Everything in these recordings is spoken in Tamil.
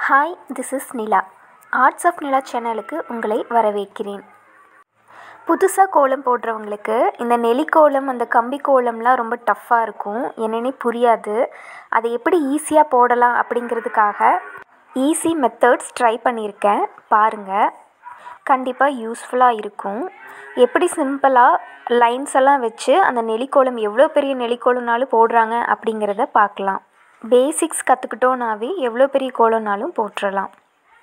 hi this is Nila arts of Nila சேனலுக்கு உங்களை வரவேற்கிறேன் புதுசாக கோலம் போடுறவங்களுக்கு இந்த நெலிக்கோலம் அந்த கம்பி கோலம்லாம் ரொம்ப டஃப்பாக இருக்கும் என்னன்னே புரியாது அதை எப்படி ஈஸியாக போடலாம் அப்படிங்கிறதுக்காக ஈஸி மெத்தட்ஸ் ட்ரை பண்ணியிருக்கேன் பாருங்கள் கண்டிப்பாக யூஸ்ஃபுல்லாக இருக்கும் எப்படி சிம்பிளாக லைன்ஸ் எல்லாம் வச்சு அந்த நெலிக்கோலம் எவ்வளோ பெரிய நெலிக்கோலம்னாலும் போடுறாங்க அப்படிங்கிறத பார்க்கலாம் பேசிக்ஸ் கற்றுக்கிட்டோன்னாவே எவ்வளோ பெரிய கோலம்னாலும் போட்டுடலாம்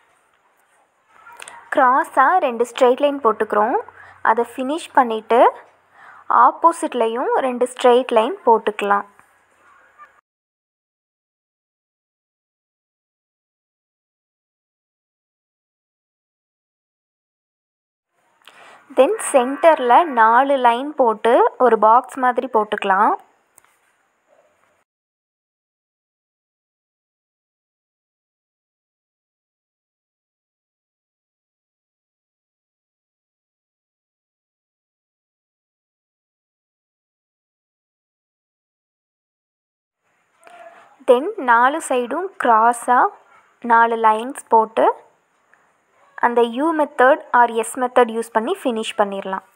க்ராஸாக ரெண்டு ஸ்ட்ரெயிட் லைன் போட்டுக்கிறோம் அதை ஃபினிஷ் பண்ணிவிட்டு ஆப்போசிட்லேயும் ரெண்டு ஸ்ட்ரெயிட் லைன் போட்டுக்கலாம் தென் சென்டரில் நாலு லைன் போட்டு ஒரு பாக்ஸ் மாதிரி போட்டுக்கலாம் தென் நாலு சைடும் க்ராஸாக நாலு லைன்ஸ் போட்டு அந்த U method R S method use பண்ணி ஃபினிஷ் பண்ணிடலாம்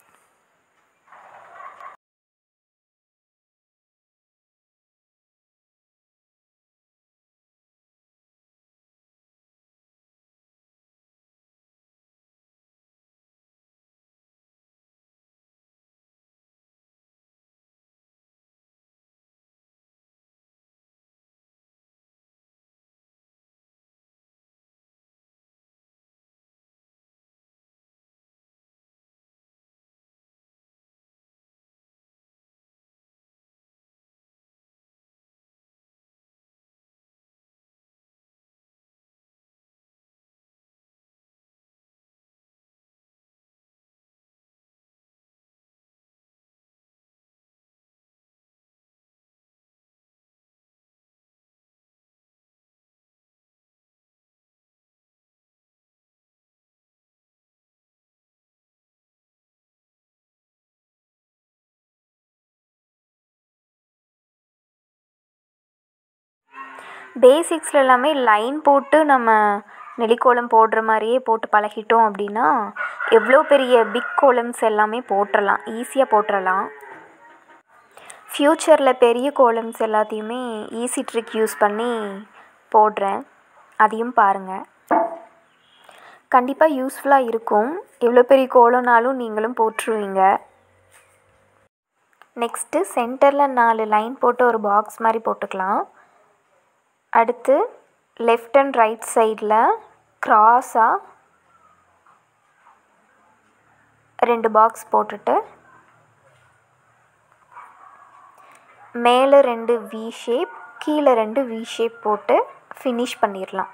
பேசிக்ஸில் எல்லாமே லைன் போட்டு நம்ம நெலிக்கோலம் போடுற மாதிரியே போட்டு பழகிட்டோம் அப்படின்னா எவ்வளோ பெரிய பிக் கோலம்ஸ் எல்லாமே போட்டுடலாம் ஈஸியாக போட்டுடலாம் ஃப்யூச்சரில் பெரிய கோலம்ஸ் எல்லாத்தையுமே ஈஸி ட்ரிக் யூஸ் பண்ணி போடுறேன் அதையும் பாருங்கள் கண்டிப்பாக யூஸ்ஃபுல்லாக இருக்கும் எவ்வளோ பெரிய கோலம்னாலும் நீங்களும் போட்டுருவீங்க நெக்ஸ்ட்டு சென்டரில் நாலு லைன் போட்டு ஒரு பாக்ஸ் மாதிரி போட்டுக்கலாம் அடுத்து லெஃப்ட் அண்ட் ரைட் சைடில் க்ராஸாக ரெண்டு பாக்ஸ் போட்டுட்டு மேலே ரெண்டு வி ஷேப் கீழே ரெண்டு வி ஷேப் போட்டு ஃபினிஷ் பண்ணிடலாம்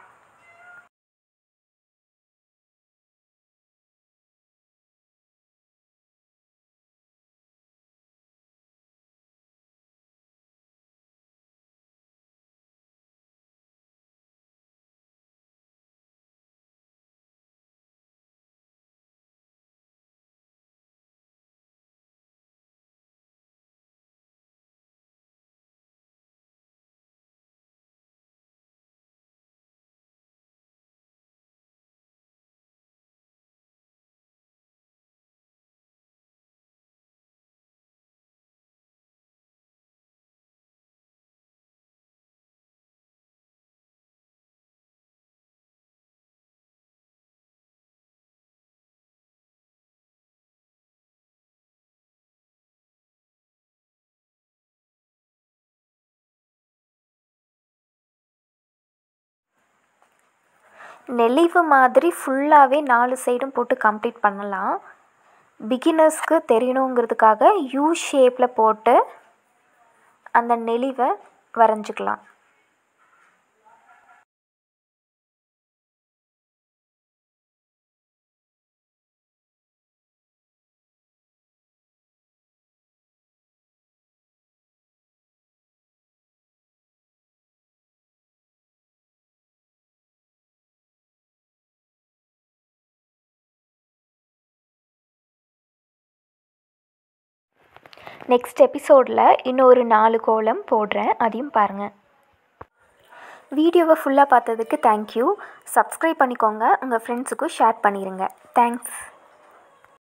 நெளிவு மாதிரி ஃபுல்லாகவே நாலு சைடும் போட்டு கம்ப்ளீட் பண்ணலாம் பிகினர்ஸ்க்கு தெரியணுங்கிறதுக்காக யூ ஷேப்பில் போட்டு அந்த நெளிவை வரைஞ்சிக்கலாம் நெக்ஸ்ட் எபிசோடில் இன்னொரு நாலு கோலம் போடுறேன் அதையும் பாருங்கள் வீடியோவை ஃபுல்லாக பார்த்ததுக்கு தேங்க்யூ சப்ஸ்கிரைப் பண்ணிக்கோங்க உங்கள் ஃப்ரெண்ட்ஸுக்கும் ஷேர் பண்ணிடுங்க தேங்க்ஸ்